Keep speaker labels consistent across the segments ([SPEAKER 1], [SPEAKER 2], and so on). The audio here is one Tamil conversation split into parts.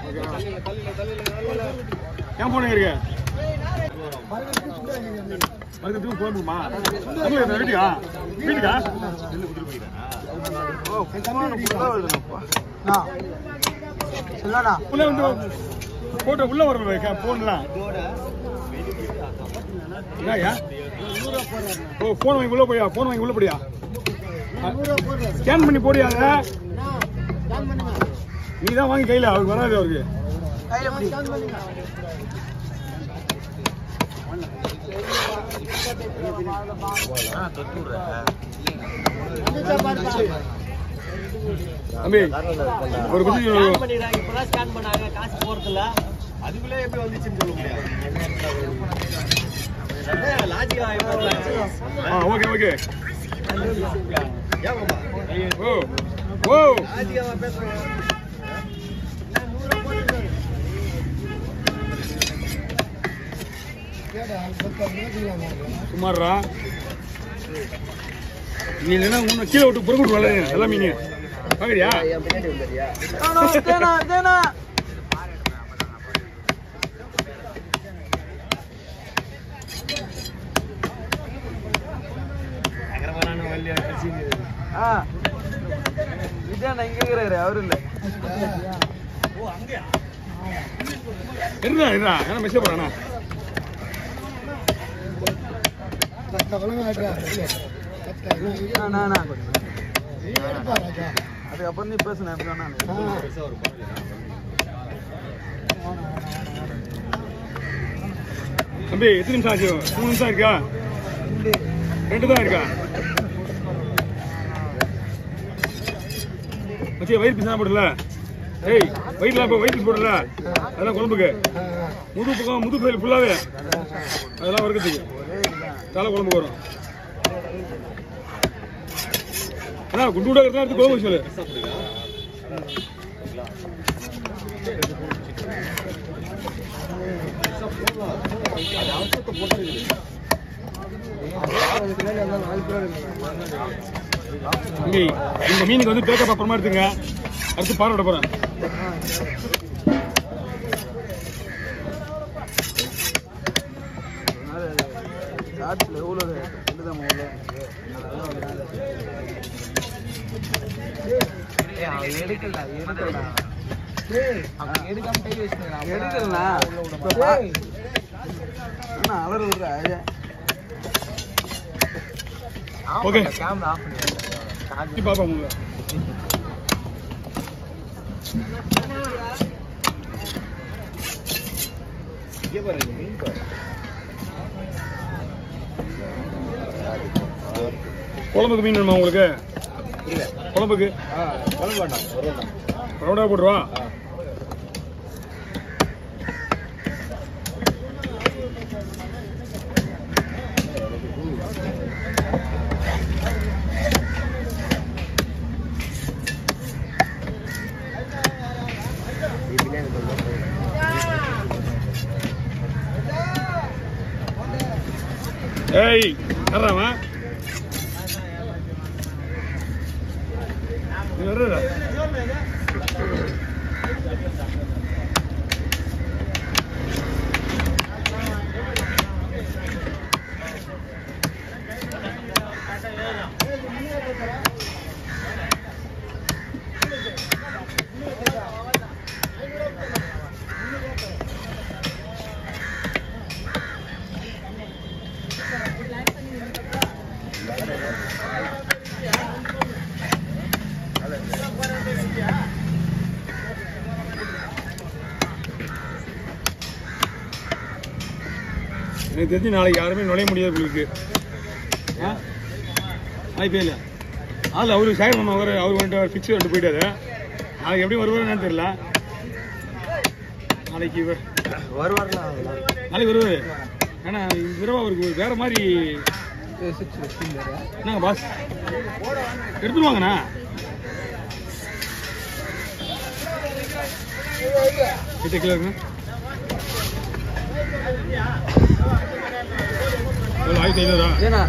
[SPEAKER 1] ஏன் போனீங்க இருக்கு மறுக்கிறதுக்கு போன் பண்ணுமா வீட்டுக்கா வீட்டுக்கா
[SPEAKER 2] சொல்லடா
[SPEAKER 1] உள்ள வந்து போட்டோ உள்ள வர போன்லாம் என்னய்யா ஓ போன் வாங்கி உள்ள போயா போன் வாங்கி உள்ள போடியா ஸ்கேன் பண்ணி போடியா அதை நீ தான் வாங்கி கையில அவருக்கு வராது அவருக்கு
[SPEAKER 2] கையில பிடி
[SPEAKER 1] தம்பி ஒரு குச்சி
[SPEAKER 3] இப்பதான் ஸ்கேன் பண்ணாங்க காசு போறதில்ல அதுக்குள்ளே எப்படி வந்துச்சுன்னு சொல்ல முடியாது லாஜிக்கா
[SPEAKER 1] ஆ ஓகே ஓகே
[SPEAKER 3] ஏன் மாமா
[SPEAKER 1] ஓ ஓ
[SPEAKER 3] லாஜிக்காவா பேசுறேன்
[SPEAKER 1] சுமாரா நீ இல்லைன்னா இன்னும் கீழே விட்டு பொறுக்கிட்டு வரல எல்லாம் மீன் பாக்குறியா
[SPEAKER 3] என் பின்னாடி வந்துறியா
[SPEAKER 2] தேனா தேனா
[SPEAKER 3] நகரமான வழியா
[SPEAKER 2] ஆ இதான் இங்க இருக்கிறாரு அவரு இல்ல
[SPEAKER 1] இருடா இருடா ஏன்னா மெசேஜ் போறானா
[SPEAKER 2] நான் நான் அதுக்கப்புறம் நீ பேசுன எப்படி வேணாலும்
[SPEAKER 1] தம்பி எத்தனை நிமிஷம் ஆச்சு மூணு நிமிஷம் இருக்கா ரெண்டு தான் இருக்கா மச்சி வயிறு பிசா போடல ஏய் வயிற்றுல இப்போ வயிற்று போடல அதெல்லாம் குழம்புக்கு முது பக்கம் முது பயில் ஃபுல்லாவே அதெல்லாம் வறுக்கிறதுக்கு தலை குழம்புக்கு வரும் அண்ணா குண்டு விட எடுத்து குழம்பு சொல்லு தம்பி இந்த மீனுக்கு வந்து பேக்கப் அப்புறமா எடுத்துங்க அடுத்து பாறை விட போறேன்
[SPEAKER 2] காட்டுல எவ்வளவு ரெண்டுதான் உள்ள எடுக்கல எடுக்கல எடுக்காம கை வச்சுனா எடுக்கலண்ணா அண்ணா அவர் விடுறா
[SPEAKER 1] ஓகே
[SPEAKER 2] கேமரா ஆஃப் பண்ணி
[SPEAKER 1] பாப்பா உங்களை
[SPEAKER 3] இங்கே பாரு இந்த மீன் பாரு
[SPEAKER 1] குழம்புக்கு மீன் வேணுமா உங்களுக்கு
[SPEAKER 3] இல்ல
[SPEAKER 1] குழம்புக்கு
[SPEAKER 3] ஆ குழம்பு வேண்டாம் ஒரு வேண்டாம்
[SPEAKER 1] ரவுண்டா போட்டுருவா
[SPEAKER 3] ஆ
[SPEAKER 1] ஏய் வர்றாமா நீ வர்றா எனக்கு தெரிஞ்சு நாளைக்கு யாருமே நுழைய முடியாது உங்களுக்கு ஆ வாய்ப்பே இல்லை ஆள் அவரு சேகர் மாமா அவர் அவர் வந்துட்டு ஃபிக்ஸ் வந்துட்டு போயிட்டாரு நாளைக்கு எப்படி வருவாருன்னு தெரியல நாளைக்கு இவர்
[SPEAKER 2] வருவார்ல
[SPEAKER 1] நாளைக்கு வருவாரு ஏன்னா இந்த தடவை அவருக்கு ஒரு வேற மாதிரி என்னங்க பாஸ் எடுத்துருவாங்கண்ணா கிட்ட கிலோ இருக்குங்க எவ்வளோ ஆயிரத்தி ஐநூறா
[SPEAKER 2] ஏன்னா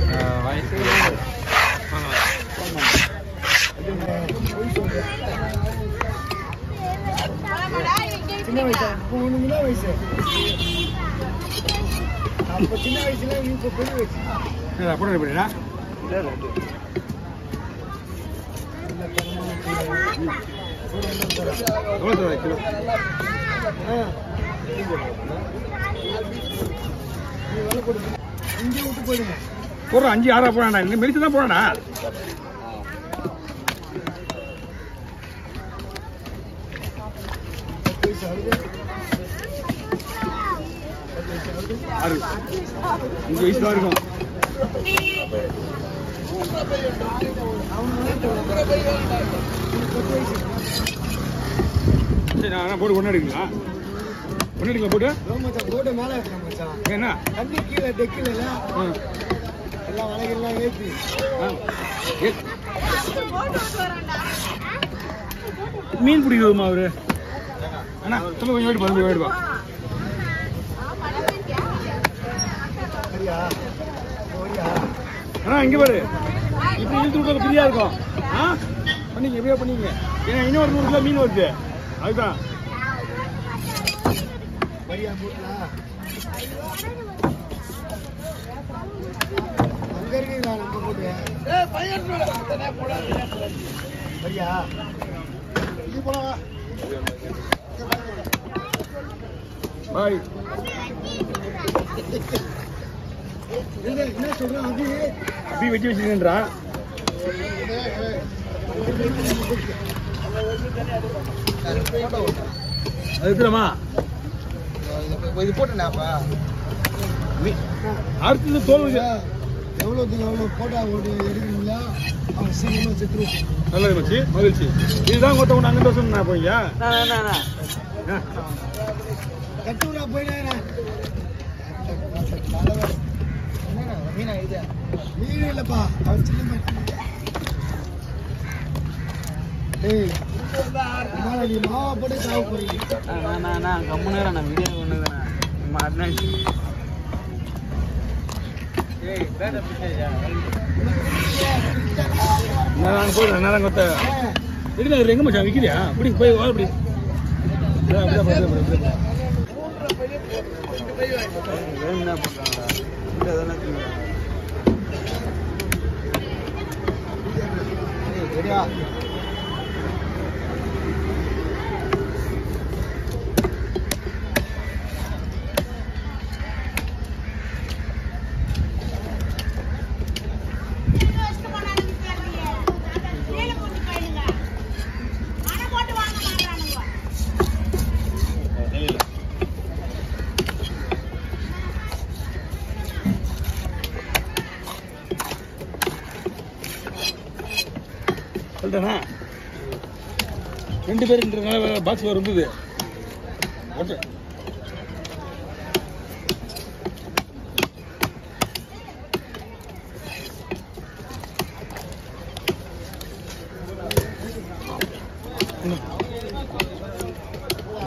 [SPEAKER 1] வாங்க
[SPEAKER 2] சின்ன சின்ன வயசா இப்போ உனக்கு என்ன வயசு அப்போ சின்ன வயசுல நீ இப்போ பெரிய வயசு
[SPEAKER 1] என்னடா, போட்டு ரெடி பண்ணிடா எவ்வளோ சார் கிலோ
[SPEAKER 2] நீ வேலை கொடு இங்கே விட்டு போயிடுங்க
[SPEAKER 1] போடுறோம் அஞ்சு ஆறா போடாண்டா இந்த மெடிசன் தான் போடாண்டா
[SPEAKER 2] பத்து வயசு ஆகுது
[SPEAKER 1] ஆறு அஞ்சு வயசு தான் இருக்கும் சரி நான் போட்டு ஒன்று எடுங்களா ஒன்று எடுங்களா போட்டு
[SPEAKER 2] இதோ மச்சான் போட்டு மேலே இருக்கிறேன் மச்சான்
[SPEAKER 1] என்ன
[SPEAKER 2] தண்ணி கீழே டெக்கில்
[SPEAKER 1] ஆ.
[SPEAKER 2] எல்லாம் வலைகள்லாம் ஏற்றி
[SPEAKER 1] ஆ. ஏ. மீன் பிடிக்குதுமா அவரு அண்ணா சொல்ல கொஞ்சம் வேடு வந்து வேடுவா
[SPEAKER 2] சரியா சரியா
[SPEAKER 1] அண்ணா இங்க பாரு இப்படி இழுத்து விட்டாலும் ஃப்ரீயா இருக்கும் ஆ பண்ணீங்க எப்படியோ பண்ணீங்க ஏன்னா இன்னொரு நூறு கிலோ மீன் வருது அதுதான்
[SPEAKER 2] சரியா போட்டலாம் அங்க இருக்குங்களா நம்ம போட்டு சரியா இது போலாம்
[SPEAKER 1] பாய்
[SPEAKER 2] என்ன என்ன சொல்றேன் அது
[SPEAKER 1] அப்படி வெட்டி வச்சுக்கின்றா அது எடுத்துலாமா
[SPEAKER 2] இது போட்டேனாப்பா
[SPEAKER 1] அடுத்தது தோல் இருக்கு.
[SPEAKER 2] எவ்வளோத்துக்கு எவ்வளோ போட்டா ஓட்டு எடுக்கிறீங்களா அவன் சீக்கிரமாக செத்துருவோம்
[SPEAKER 1] நல்லது மச்சி மகிழ்ச்சி இதுதான் கொத்த கொண்டு அங்கிட்ட சொன்னா போய்யா
[SPEAKER 2] கட்டுரா போயிடாரா மீன் இல்லப்பா அவன் சின்ன மீன். ஏய் அதனால நீ மாவா போட்டு சாவு போறீங்க
[SPEAKER 1] நான் போய் நேரம் கொத்த இருக்கு அதுல எங்க மச்சான் விக்கிறியா இப்படி போய் வா இப்படி இதோ அப்படியே அப்படியே அப்படியே அப்படியே.
[SPEAKER 2] சரியா
[SPEAKER 1] சொல்லிட்டேனா ரெண்டு பேருன்றதுனால பாக்ஸ் இருந்தது ஓகே